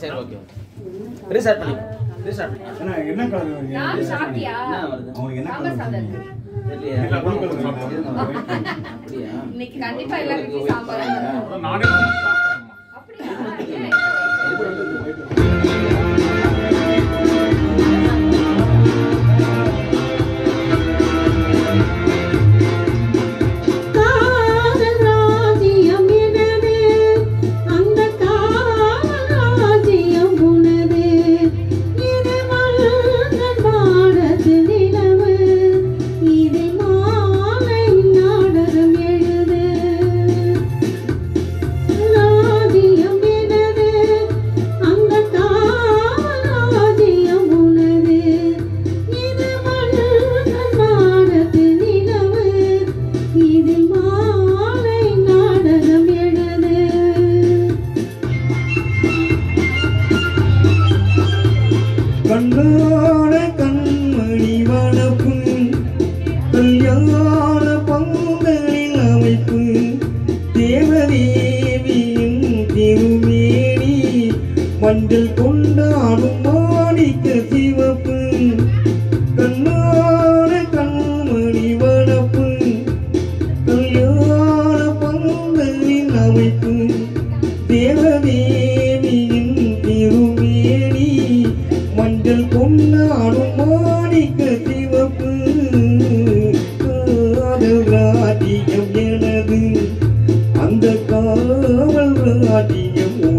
சரி okay restart பண்ணி restart பண்ணி அண்ணா, என்ன கலர் வருது? நான் சாப்பிட்டியா என்ன வருது அவனுக்கு என்ன சாம்பார் கலர் சாதம் வருது? தெரியலையா? இல்ல, blue colour இருங்க, சாப்பிட்டோம். அப்படியா இன்னைக்கு கண்டிப்பா எல்லா வீட்லயும் சாம்பார் தான். அப்புறம் நானே வந்து சாப்பிட்டேன்மா. அப்படியா ஏன்? எப்படி வந்தது? போயிட்டு காதல் ராஜ்யம் எனது அந்த காதல் ராஜ்யம் உனது இது மன்னன் பாடத்து நிலவு இது மாலை நாடகம் எழுது ராஜ்யம் எனது அந்த காதல் ராஜ்யம் உனது இது மன்னன் பாடத்து நிலவு இதில் மாலை நாடகம் எழுது கண்ணாட கண்மணி வளர்ப்பு கல்யாண பங்களில் அமைப்பு தேவதேவியின் திருமேனி மஞ்சள் கொண்டாடும் மாணிக்க சிவப்பு கண்ணாட கண்மணி வளர்ப்பு கல்யாண பங்களின் அமைப்பு தேவதேவியின் திருமேனி மஞ்சள் கொண்டாடும் மாணிக்க சிவப்பு காதல் ராஜ்யம் எனது அந்த காவல் ராஜ்யம்